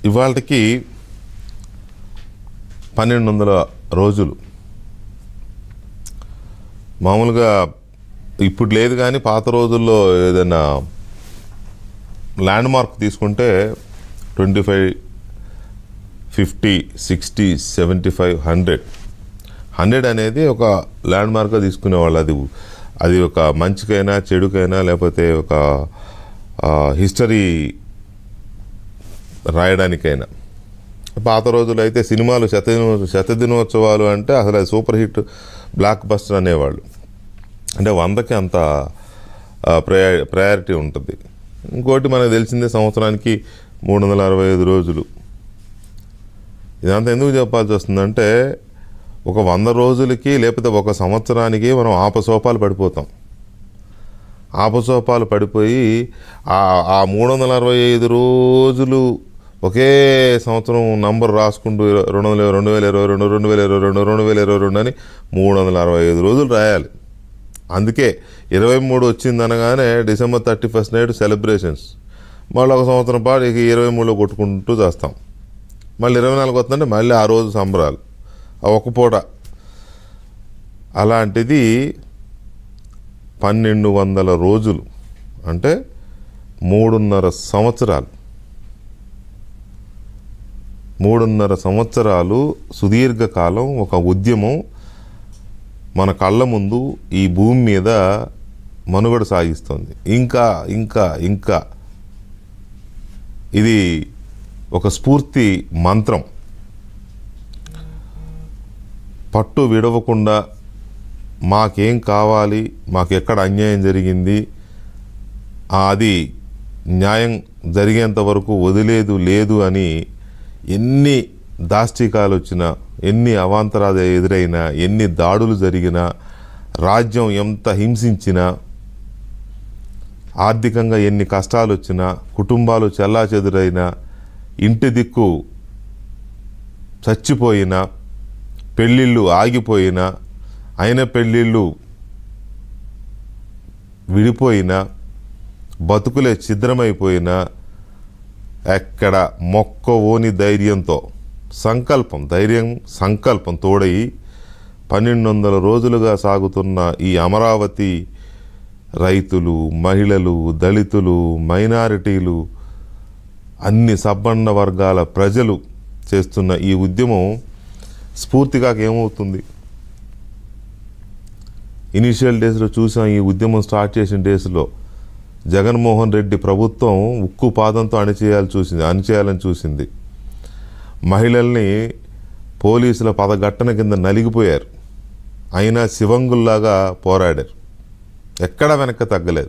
ఇవాళకి పన్నెండు వందల రోజులు మామూలుగా ఇప్పుడు లేదు కానీ పాత రోజుల్లో ఏదైనా ల్యాండ్ మార్క్ తీసుకుంటే twenty five fifty sixty seventy five hundred hundred అనేది ఒక ల్యాండ్ మార్క్గా తీసుకునేవాళ్ళు అది అది ఒక మంచికైనా చెడుకైనా లేకపోతే ఒక హిస్టరీ రాయడానికైనా పాత రోజుల్లో అయితే సినిమాలు శతదినో శతదినోత్సవాలు అంటే అసలు అది సూపర్ హిట్ బ్లాక్ బస్టర్ అనేవాళ్ళు అంటే వందకి అంత ప్రయా ప్రయారిటీ ఉంటుంది ఇంకోటి మనకు తెలిసిందే సంవత్సరానికి మూడు వందల అరవై ఐదు రోజులు ఇదంతా ఎందుకు చెప్పాల్సి వస్తుందంటే ఒక వంద రోజులకి లేకపోతే ఒక సంవత్సరానికి మనం ఆపసోపాలు పడిపోతాం ఆపసోపాలు పడిపోయి ఆ ఆ మూడు వందల అరవై ఐదు రోజులు ఒకే సంవత్సరం నంబర్ రాసుకుంటూ ఇర- రెండు వందల రెండు వేల ఇరవై రెండు రెండు వేల ఇరవై రెండు రెండు వేల ఇరవై రెండు అని మూడు వందల అరవై ఐదు రోజులు రాయాలి అందుకే ఇరవై మూడు వచ్చింది అనగానే December thirty first night celebrations మళ్ళీ ఒక సంవత్సరం పాటు ఇక ఇరవై మూడులో కొట్టుకుంటూ చేస్తాం మళ్ళీ ఇరవై నాలుగు వస్తుందంటే మళ్ళీ ఆ రోజు సంబరాలు ఆ ఒక్క పూట అలాంటిది పన్నెండు వందల రోజులు అంటే మూడున్నర సంవత్సరాలు మూడున్నర సంవత్సరాలు సుదీర్ఘకాలం ఒక ఉద్యమం మన కళ్ళ ముందు ఈ భూమి మీద మనుగడ సాగిస్తుంది ఇంకా ఇంకా ఇంకా ఇది ఒక స్ఫూర్తి మంత్రం పట్టు విడవకుండా మాకేం కావాలి మాకు ఎక్కడ అన్యాయం జరిగింది ఆ అది న్యాయం జరిగేంత వరకు వదిలేదు లేదు అని ఎన్ని దాష్టికాలు వచ్చినా ఎన్ని అవాంతరాలు ఎదురైనా ఎన్ని దాడులు జరిగినా రాజ్యం ఎంత హింసించినా ఆర్థికంగా ఎన్ని కష్టాలు వచ్చినా కుటుంబాలు చెల్లాచెదురైనా ఇంటి దిక్కు చచ్చిపోయినా పెళ్ళిళ్ళు ఆగిపోయినా అయిన పెళ్ళిళ్ళు విడిపోయినా బతుకులే ఛిద్రమైపోయినా ఎక్కడ మొక్క ఓని ధైర్యంతో సంకల్పం ధైర్యం సంకల్పం తోడయి పన్నెండు వందల రోజులుగా సాగుతున్న ఈ అమరావతి రైతులు మహిళలు దళితులు మైనారిటీలు అన్ని సబ్బండ వర్గాల ప్రజలు చేస్తున్న ఈ ఉద్యమం స్ఫూర్తిగా ఏమవుతుంది ఇనీషియల్ డేస్లో చూసాం ఈ ఉద్యమం స్టార్ట్ చేసిన డేస్లో జగన్మోహన్ రెడ్డి ప్రభుత్వం ఉక్కు పాదంతో అణిచేయాలి చూసింది అణిచేయాలని చూసింది మహిళల్ని పోలీసుల పదగట్టన కింద నలిగిపోయారు అయినా శివంగుల్లాగా పోరాడారు ఎక్కడ వెనక్కి తగ్గలేదు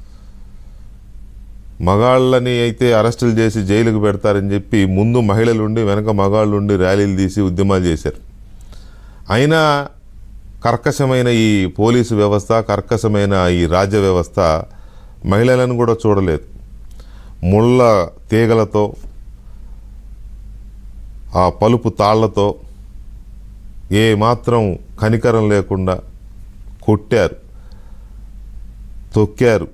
మగాళ్ళని అయితే అరెస్టులు చేసి జైలుకు పెడతారని చెప్పి ముందు మహిళలు ఉండి వెనక మగాళ్ళు ఉండి ర్యాలీలు తీసి ఉద్యమాలు చేశారు అయినా కర్కశమైన ఈ పోలీసు వ్యవస్థ కర్కశమైన ఈ రాజ్య వ్యవస్థ మహిళలను కూడా చూడలేదు ముళ్ళ తీగలతో ఆ పలుపు తాళ్లతో ఏ మాత్రం కనికరం లేకుండా కొట్టారు తొక్కారు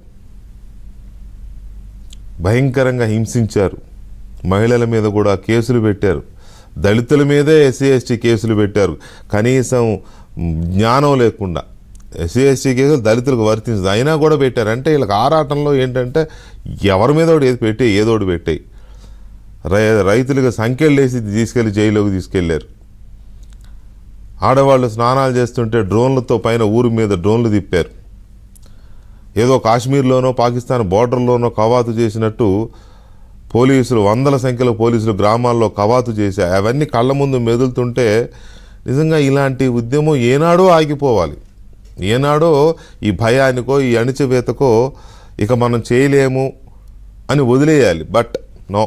భయంకరంగా హింసించారు మహిళల మీద కూడా కేసులు పెట్టారు దళితుల మీదే ఎస్సీ ఎస్టీ కేసులు పెట్టారు కనీసం జ్ఞానం లేకుండా ఎస్సీ ఎస్టీ కేసులు దళితులకు వర్తించదు అయినా కూడా పెట్టారు అంటే వీళ్ళకి ఆరాటంలో ఏంటంటే ఎవరి మీద ఒకటి ఏది పెట్టే ఏదో ఒకటి పెట్టాయి రై రైతులకు సంఖ్యలు వేసి తీసుకెళ్లి జైల్లోకి తీసుకెళ్లారు ఆడవాళ్ళు స్నానాలు చేస్తుంటే డ్రోన్లతో పైన ఊరి మీద డ్రోన్లు తిప్పారు ఏదో కాశ్మీర్లోనో పాకిస్తాన్ బోర్డర్లోనో కవాతు చేసినట్టు పోలీసులు వందల సంఖ్యలో పోలీసులు గ్రామాల్లో కవాతు చేసి అవన్నీ కళ్ళ ముందు మెదులుతుంటే నిజంగా ఇలాంటి ఉద్యమం ఏనాడో ఆగిపోవాలి ఏనాడో ఈ భయానికో ఈ అణిచివేతకో ఇక మనం చేయలేము అని వదిలేయాలి బట్ నో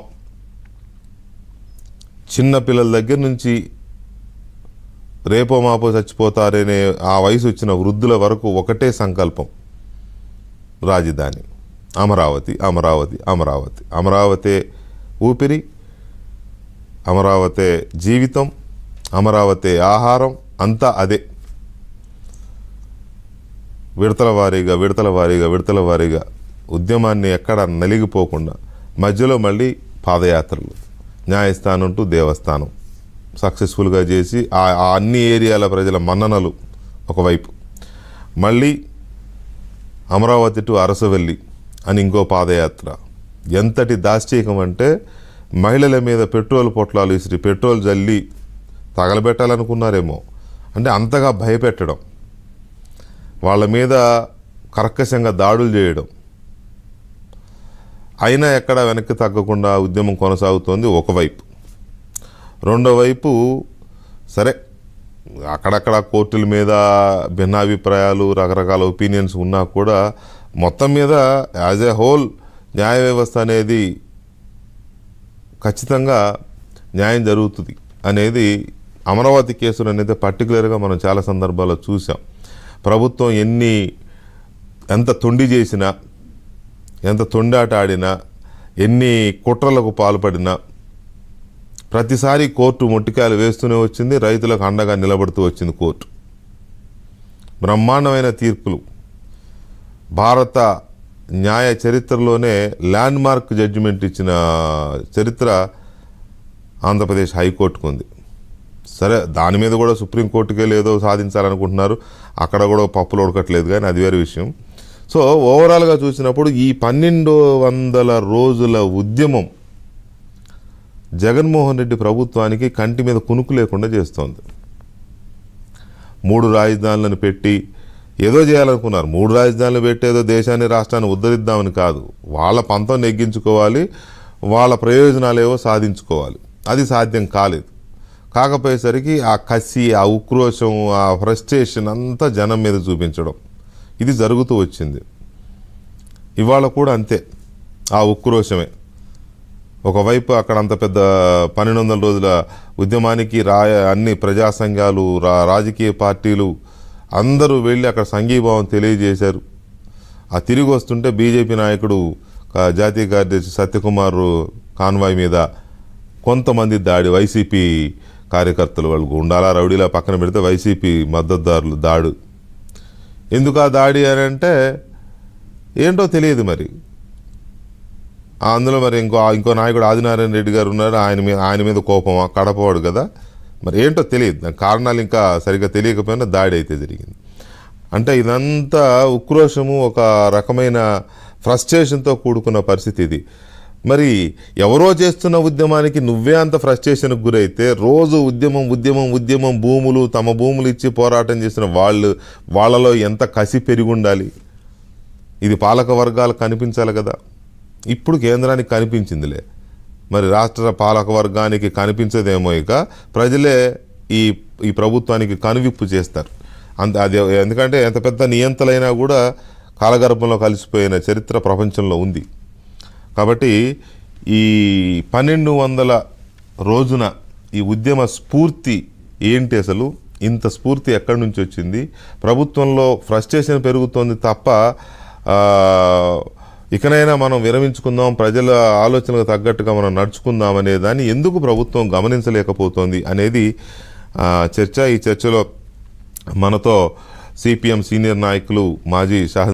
చిన్న పిల్లల దగ్గర నుంచి రేపో మాపో చచ్చిపోతారనే ఆ వయసు వచ్చిన వృద్ధుల వరకు ఒకటే సంకల్పం రాజధాని అమరావతి అమరావతి అమరావతి అమరావతే ఊపిరి అమరావతే జీవితం అమరావతే ఆహారం అంతా అదే విడతల వారీగా విడతల వారీగా విడతల వారీగా ఉద్యమాన్ని ఎక్కడ నలిగిపోకుండా మధ్యలో మళ్ళీ పాదయాత్రలు న్యాయస్థానం టు దేవస్థానం సక్సెస్ఫుల్గా చేసి ఆ ఆ అన్ని ఏరియాల ప్రజల మన్ననలు ఒకవైపు మళ్ళీ అమరావతి టు అరసవెల్లి అని ఇంకో పాదయాత్ర ఎంతటి దాశ్చీకం అంటే మహిళల మీద పెట్రోల్ పొట్లాలు ఇసిరి పెట్రోల్ జల్లి తగలబెట్టాలనుకున్నారేమో అంటే అంతగా భయపెట్టడం వాళ్ళ మీద కర్కశంగా దాడులు చేయడం అయినా ఎక్కడ వెనక్కి తగ్గకుండా ఉద్యమం కొనసాగుతోంది ఒకవైపు రెండో వైపు సరే అక్కడక్కడ కోర్టుల మీద భిన్నాభిప్రాయాలు రకరకాల ఒపీనియన్స్ ఉన్నా కూడా మొత్తం మీద యాజ్ ఏ హోల్ న్యాయ వ్యవస్థ అనేది ఖచ్చితంగా న్యాయం జరుగుతుంది అనేది అమరావతి కేసులు అనేది పర్టికులర్గా మనం చాలా సందర్భాల్లో చూసాం ప్రభుత్వం ఎన్ని ఎంత తొండి చేసినా ఎంత తొండాట ఆడినా ఎన్ని కుట్రలకు పాల్పడినా ప్రతిసారి కోర్టు మొట్టికాయలు వేస్తూనే వచ్చింది రైతులకు అండగా నిలబడుతూ వచ్చింది కోర్టు బ్రహ్మాండమైన తీర్పులు భారత న్యాయ చరిత్రలోనే ల్యాండ్ మార్క్ జడ్జిమెంట్ ఇచ్చిన చరిత్ర ఆంధ్రప్రదేశ్ హైకోర్టుకు ఉంది సరే దాని మీద కూడా సుప్రీంకోర్టుకే లేదో సాధించాలనుకుంటున్నారు అక్కడ కూడా పప్పులు ఉడకట్లేదు కానీ అది వేరే విషయం సో ఓవరాల్గా చూసినప్పుడు ఈ పన్నెండు వందల రోజుల ఉద్యమం జగన్మోహన్ రెడ్డి ప్రభుత్వానికి కంటి మీద కునుకు లేకుండా చేస్తోంది మూడు రాజధానులను పెట్టి ఏదో చేయాలనుకున్నారు మూడు రాజధానులు పెట్టి ఏదో దేశాన్ని రాష్ట్రాన్ని ఉద్ధరిద్దామని కాదు వాళ్ళ పంతం నెగ్గించుకోవాలి వాళ్ళ ప్రయోజనాలు ఏవో సాధించుకోవాలి అది సాధ్యం కాలేదు కాకపోయేసరికి ఆ కసి ఆ ఉక్రోషం ఆ ఫ్రస్ట్రేషన్ అంతా జనం మీద చూపించడం ఇది జరుగుతూ వచ్చింది ఇవాళ కూడా అంతే ఆ ఉక్రోషమే ఒకవైపు అక్కడ అంత పెద్ద పన్నెండు వందల రోజుల ఉద్యమానికి రా అన్ని ప్రజా సంఘాలు రా రాజకీయ పార్టీలు అందరూ వెళ్ళి అక్కడ సంఘీభావం తెలియజేశారు ఆ తిరిగి వస్తుంటే బీజేపీ నాయకుడు ఆ, జాతీయ కార్యదర్శి సత్యకుమార్ కాన్వాయ్ మీద కొంతమంది దాడి వైసీపీ కార్యకర్తలు వాళ్ళు గుండాలా రౌడీలా పక్కన పెడితే వైసీపీ మద్దతుదారులు దాడు ఎందుకు ఆ దాడి అని అంటే ఏంటో తెలియదు మరి ఆ అందులో మరి ఇంకో ఇంకో నాయకుడు ఆదినారాయణ రెడ్డి గారు ఉన్నారు ఆయన మీద ఆయన మీద కోపం కడపవాడు కదా మరి ఏంటో తెలియదు దాని కారణాలు ఇంకా సరిగ్గా తెలియకపోయినా దాడి అయితే జరిగింది అంటే ఇదంతా ఉక్రోషము ఒక రకమైన ఫ్రస్ట్రేషన్తో కూడుకున్న పరిస్థితి ఇది మరి ఎవరో చేస్తున్న ఉద్యమానికి నువ్వే అంత ఫ్రస్ట్రేషన్కి గురైతే రోజు ఉద్యమం ఉద్యమం ఉద్యమం భూములు తమ భూములు ఇచ్చి పోరాటం చేసిన వాళ్ళు వాళ్ళలో ఎంత కసి పెరిగి ఉండాలి ఇది పాలక వర్గాలకు కనిపించాలి కదా ఇప్పుడు కేంద్రానికి కనిపించిందిలే మరి రాష్ట్ర పాలక వర్గానికి కనిపించదేమో ఇక ప్రజలే ఈ ఈ ప్రభుత్వానికి కనువిప్పు చేస్తారు అంత అది ఎందుకంటే ఎంత పెద్ద నియంతలైనా కూడా కాలగర్భంలో కలిసిపోయిన చరిత్ర ప్రపంచంలో ఉంది కాబట్టి ఈ పన్నెండు వందల రోజున ఈ ఉద్యమ స్ఫూర్తి ఏంటి అసలు ఇంత స్ఫూర్తి ఎక్కడి నుంచి వచ్చింది ప్రభుత్వంలో ఫ్రస్ట్రేషన్ పెరుగుతోంది తప్ప ఆ, ఇకనైనా మనం విరమించుకుందాం ప్రజల ఆలోచనకు తగ్గట్టుగా మనం నడుచుకుందాం అనే దాన్ని ఎందుకు ప్రభుత్వం గమనించలేకపోతోంది అనేది ఆ, చర్చ ఈ చర్చలో మనతో సిపిఎం సీనియర్ నాయకులు మాజీ శాసన